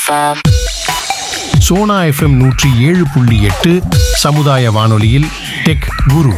FM. Sona FM நூற்றி ஏழு புள்ளி எட்டு சமுதாய வானொலியில் டெக் குரு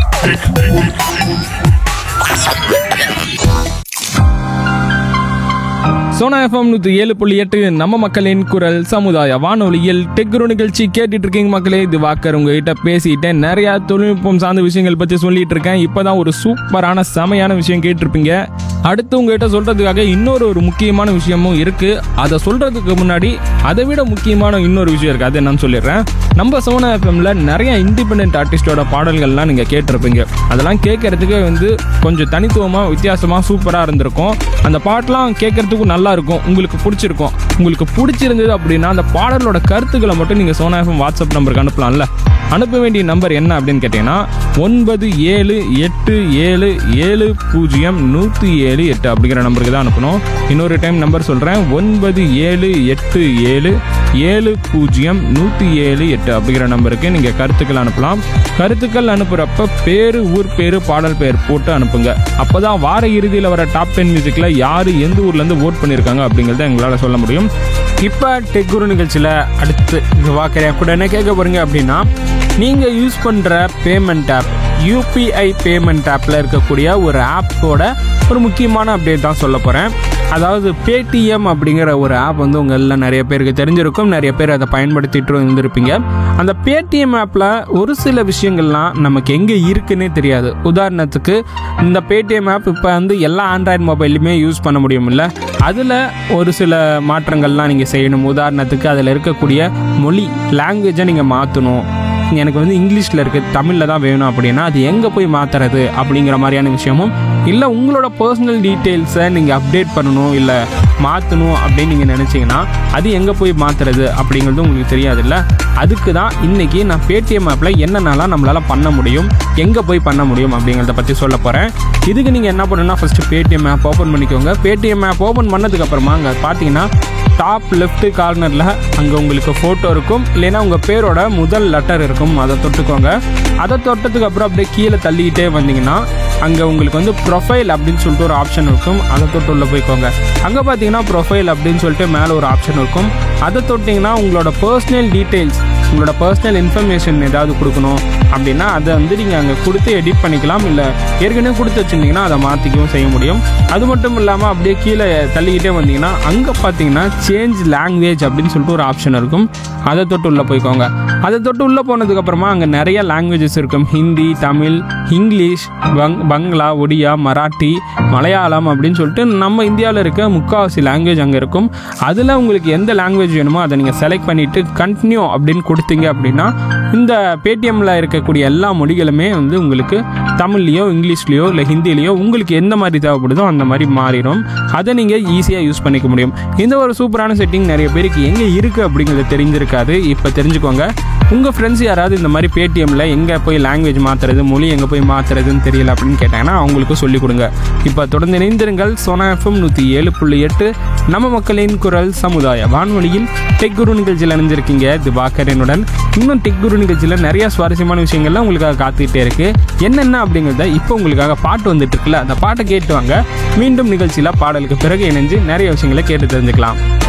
சோனா எஃப்எம் நூற்றி ஏழு புள்ளி எட்டு நம்ம மக்களின் குரல் சமுதாய வானொலியில் டெக்ரு நிகழ்ச்சி கேட்டுட்டு இருக்கீங்க மக்களே இது வாக்கர் உங்ககிட்ட பேசிட்டேன் நிறைய தொழில்நுட்பம் சார்ந்த விஷயங்கள் பற்றி சொல்லிட்டு இருக்கேன் இப்போதான் ஒரு சூப்பரான செமையான விஷயம் கேட்டிருப்பீங்க அடுத்து உங்ககிட்ட சொல்றதுக்காக இன்னொரு ஒரு முக்கியமான விஷயமும் இருக்கு அதை சொல்றதுக்கு முன்னாடி அதை விட முக்கியமான இன்னொரு விஷயம் இருக்கு அது என்னன்னு சொல்லிடுறேன் நம்ம சோனா எஃப்எம்ல நிறைய இண்டிபெண்ட் ஆர்டிஸ்டோட பாடல்கள்லாம் நீங்க கேட்டிருப்பீங்க அதெல்லாம் கேட்கறதுக்கு வந்து கொஞ்சம் தனித்துவமா வித்தியாசமா சூப்பரா இருந்திருக்கும் அந்த பாட்டெல்லாம் கேட்கறதுக்கும் நல்லா இருக்கும் உங்களுக்கு பிடிச்சிருக்கும் உங்களுக்கு பிடிச்சிருந்தது அப்படின்னா அந்த பாடலோட கருத்துக்களை மட்டும் நீங்க சோனா எஃப்எம் வாட்ஸ்அப் நம்பருக்கு அனுப்பலாம்ல அனுப்ப வேண்டிய நம்பர் என்ன அப்படின்னு கேட்டீங்கன்னா ஒன்பது ஏழு எட்டு ஏழு ஏழு பூஜ்ஜியம் நூற்றி ஏழு எட்டு அப்படிங்கிற நம்பருக்கு தான் அனுப்பணும் இன்னொரு டைம் நம்பர் சொல்கிறேன் ஒன்பது ஏழு எட்டு ஏழு ஏழு பூஜ்ஜியம் நூற்றி ஏழு எட்டு அப்படிங்கிற நம்பருக்கு நீங்கள் கருத்துக்கள் அனுப்பலாம் கருத்துக்கள் அனுப்புகிறப்ப பேர் ஊர் பேர் பாடல் பெயர் போட்டு அனுப்புங்க அப்போ தான் வார இறுதியில் வர டாப் டென் மியூசிக்கில் யார் எந்த ஊர்லேருந்து ஓட் பண்ணியிருக்காங்க அப்படிங்கிறத எங்களால் சொல்ல முடியும் இப்போ டெக் குரு நிகழ்ச்சியில் அடுத்து வாக்கறியா கூட என்ன கேட்க போறீங்க அப்படின்னா நீங்கள் யூஸ் பண்ணுற பேமெண்ட் ஆப் யூபிஐ பேமெண்ட் ஆப்பில் இருக்கக்கூடிய ஒரு ஆப்போட ஒரு முக்கியமான அப்டேட் தான் சொல்ல போகிறேன் அதாவது பேடிஎம் அப்படிங்கிற ஒரு ஆப் வந்து உங்களில் நிறைய பேருக்கு தெரிஞ்சிருக்கும் நிறைய பேர் அதை பயன்படுத்திட்டு இருந்திருப்பீங்க அந்த பேடிஎம் ஆப்பில் ஒரு சில விஷயங்கள்லாம் நமக்கு எங்கே இருக்குன்னே தெரியாது உதாரணத்துக்கு இந்த பேடிஎம் ஆப் இப்போ வந்து எல்லா ஆண்ட்ராய்டு மொபைல்லையுமே யூஸ் பண்ண முடியும்ல அதில் ஒரு சில மாற்றங்கள்லாம் நீங்கள் செய்யணும் உதாரணத்துக்கு அதில் இருக்கக்கூடிய மொழி லாங்குவேஜை நீங்கள் மாற்றணும் எனக்கு வந்து இங்கிலீஷில் இருக்குது தமிழில் தான் வேணும் அப்படின்னா அது எங்கே போய் மாற்றுறது அப்படிங்கிற மாதிரியான விஷயமும் இல்லை உங்களோட பர்சனல் டீட்டெயில்ஸை நீங்கள் அப்டேட் பண்ணணும் இல்லை மாற்றணும் அப்படின்னு நீங்கள் நினச்சிங்கன்னா அது எங்கே போய் மாற்றுறது அப்படிங்கிறது உங்களுக்கு தெரியாதுல்ல அதுக்கு தான் இன்றைக்கி நான் பேடிஎம் ஆப்பில் என்னென்னலாம் நம்மளால் பண்ண முடியும் எங்கே போய் பண்ண முடியும் அப்படிங்கிறத பற்றி சொல்ல போகிறேன் இதுக்கு நீங்கள் என்ன பண்ணணும்னா ஃபஸ்ட்டு பேடிஎம் ஆப் ஓப்பன் பண்ணிக்கோங்க பேடிஎம் ஆப் ஓப்பன் பண்ணதுக்கப்புறமா அங்கே பார்த்தீங்கன்னா டாப் லெஃப்ட் கார்னரில் அங்கே உங்களுக்கு ஃபோட்டோ இருக்கும் இல்லைன்னா உங்கள் பேரோட முதல் லெட்டர் இருக்கும் அதை தொட்டுக்கோங்க அதை தொட்டதுக்கு அப்புறம் அப்படியே கீழே தள்ளிக்கிட்டே வந்தீங்கன்னா அங்கே உங்களுக்கு வந்து ப்ரொஃபைல் அப்படின்னு சொல்லிட்டு ஒரு ஆப்ஷன் இருக்கும் அதை தொட்டு உள்ளே போய்க்கோங்க அங்கே பார்த்தீங்கன்னா ப்ரொஃபைல் அப்படின்னு சொல்லிட்டு மேலே ஒரு ஆப்ஷன் இருக்கும் அதை தொட்டிங்கன்னா உங்களோட பர்சனல் டீட்டெயில்ஸ் உங்களோட பர்சனல் இன்ஃபர்மேஷன் ஏதாவது கொடுக்கணும் அப்படின்னா அதை வந்து நீங்கள் அங்கே கொடுத்து எடிட் பண்ணிக்கலாம் இல்லை ஏற்கனவே கொடுத்து வச்சுருந்தீங்கன்னா அதை மாற்றிக்கவும் செய்ய முடியும் அது மட்டும் இல்லாமல் அப்படியே கீழே தள்ளிக்கிட்டே வந்தீங்கன்னா அங்கே பார்த்தீங்கன்னா சேஞ்ச் லாங்குவேஜ் அப்படின்னு சொல்லிட்டு ஒரு ஆப்ஷன் இருக்கும் அதை தொட்டு உள்ளே போய்க்கோங்க அதை தொட்டு உள்ளே போனதுக்கப்புறமா அங்கே நிறைய லாங்குவேஜஸ் இருக்கும் ஹிந்தி தமிழ் இங்கிலீஷ் பங் பங்களா ஒடியா மராட்டி மலையாளம் அப்படின்னு சொல்லிட்டு நம்ம இந்தியாவில் இருக்க முக்கால்வாசி லாங்குவேஜ் அங்கே இருக்கும் அதில் உங்களுக்கு எந்த லாங்குவேஜ் வேணுமோ அதை நீங்கள் செலக்ட் பண்ணிவிட்டு கண்டினியூ அப்படின்னு கொடுத்தீங்க அப்படின்னா இந்த பேடிஎம்மில் இருக்கக்கூடிய எல்லா மொழிகளுமே வந்து உங்களுக்கு தமிழ்லையோ இங்கிலீஷ்லேயோ இல்லை ஹிந்திலேயோ உங்களுக்கு எந்த மாதிரி தேவைப்படுதோ அந்த மாதிரி மாறிடும் அதை நீங்கள் ஈஸியாக யூஸ் பண்ணிக்க முடியும் இந்த ஒரு சூப்பரான செட்டிங் நிறைய பேருக்கு எங்கே இருக்குது அப்படிங்கிறது தெரிஞ்சிருக்காது இப்போ தெரிஞ்சுக்கோங்க உங்கள் ஃப்ரெண்ட்ஸ் யாராவது இந்த மாதிரி பேடிஎம்மில் எங்கே போய் லாங்குவேஜ் மாற்றுறது மொழி எங்கே போய் மாற்றுறதுன்னு தெரியல அப்படின்னு கேட்டாங்கன்னா அவங்களுக்கு சொல்லிக் கொடுங்க இப்போ தொடர்ந்து இணைந்திருங்கள் சோனா எஃப்எம் நூற்றி ஏழு புள்ளி எட்டு நம்ம மக்களின் குரல் சமுதாய வானொலியில் டெக் குரு நிகழ்ச்சியில் இணைஞ்சிருக்கீங்க திவாகரனுடன் இன்னும் டெக் குரு நிகழ்ச்சியில் நிறைய சுவாரஸ்யமான விஷயங்கள்லாம் உங்களுக்காக காத்துக்கிட்டே இருக்கு என்னென்ன அப்படிங்கிறத இப்போ உங்களுக்காக பாட்டு வந்துட்டு இருக்குல்ல அந்த பாட்டை கேட்டு வாங்க மீண்டும் நிகழ்ச்சியில் பாடலுக்கு பிறகு இணைஞ்சு நிறைய விஷயங்களை கேட்டு தெரிஞ்சுக்கலாம்